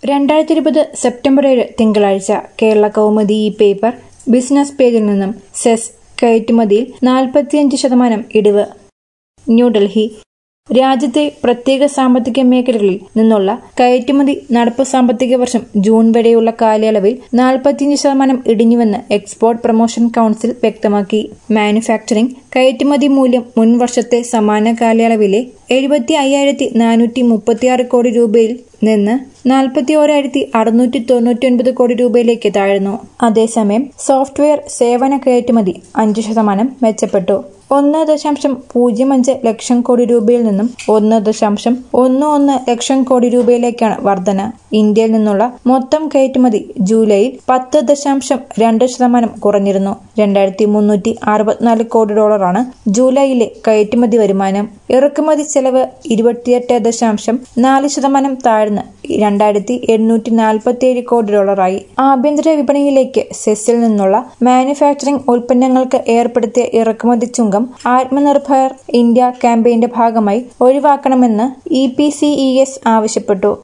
രണ്ടായിരത്തി ഇരുപത് സെപ്റ്റംബർ ഏഴ് തിങ്കളാഴ്ച കേരള കൗമുദി ഈ പേപ്പർ ബിസിനസ് പേജിൽ നിന്നും സെസ് കയറ്റുമതിയിൽ നാൽപ്പത്തിയഞ്ച് ശതമാനം ഇടിവ് ന്യൂഡൽഹി രാജ്യത്തെ പ്രത്യേക സാമ്പത്തിക മേഖലകളിൽ നിന്നുള്ള കയറ്റുമതി നടപ്പ് സാമ്പത്തിക വർഷം ജൂൺ വരെയുള്ള കാലയളവിൽ നാൽപ്പത്തിയഞ്ച് ശതമാനം ഇടിഞ്ഞുവെന്ന് എക്സ്പോർട്ട് പ്രൊമോഷൻ കൌൺസിൽ വ്യക്തമാക്കി മാനുഫാക്ചറിംഗ് കയറ്റുമതി മൂല്യം മുൻ വർഷത്തെ സമാന കാലയളവിലെ എഴുപത്തി അയ്യായിരത്തി നാനൂറ്റി മുപ്പത്തിയാറ് കോടി രൂപയിൽ നിന്ന് നാൽപ്പത്തി ഓരായിരത്തി അറുന്നൂറ്റി തൊണ്ണൂറ്റി ഒൻപത് കോടി രൂപയിലേക്ക് താഴ്ന്നു അതേസമയം സോഫ്റ്റ്വെയർ സേവന കയറ്റുമതി അഞ്ച് ശതമാനം മെച്ചപ്പെട്ടു ഒന്ന് ദശാംശം പൂജ്യം അഞ്ച് ലക്ഷം കോടി രൂപയിൽ നിന്നും ഒന്ന് ദശാംശം ഒന്ന് ഒന്ന് ലക്ഷം കോടി രൂപയിലേക്കാണ് വർധന ഇന്ത്യയിൽ നിന്നുള്ള മൊത്തം കയറ്റുമതി ജൂലൈയിൽ പത്ത് ദശാംശം രണ്ട് ശതമാനം കുറഞ്ഞിരുന്നു രണ്ടായിരത്തി മുന്നൂറ്റി അറുപത്തിനാല് കോടി ഡോളറാണ് ജൂലൈയിലെ കയറ്റുമതി വരുമാനം ഇറക്കുമതി ചെലവ് ഇരുപത്തിയെട്ട് ദശാംശം നാല് ശതമാനം താഴ്ന്ന് രണ്ടായിരത്തി എണ്ണൂറ്റി നാൽപ്പത്തിയേഴ് കോടി ഡോളറായി ആഭ്യന്തര വിപണിയിലേക്ക് സെസ്സിൽ നിന്നുള്ള മാനുഫാക്ചറിംഗ് ഉൽപ്പന്നങ്ങൾക്ക് ഏർപ്പെടുത്തിയ ഇറക്കുമതി ചുങ്കം ആത്മനിർഭർ ഇന്ത്യ ക്യാമ്പയിന്റെ ഭാഗമായി ഒഴിവാക്കണമെന്ന് E P C E S ആവശ്യപ്പെട്ടു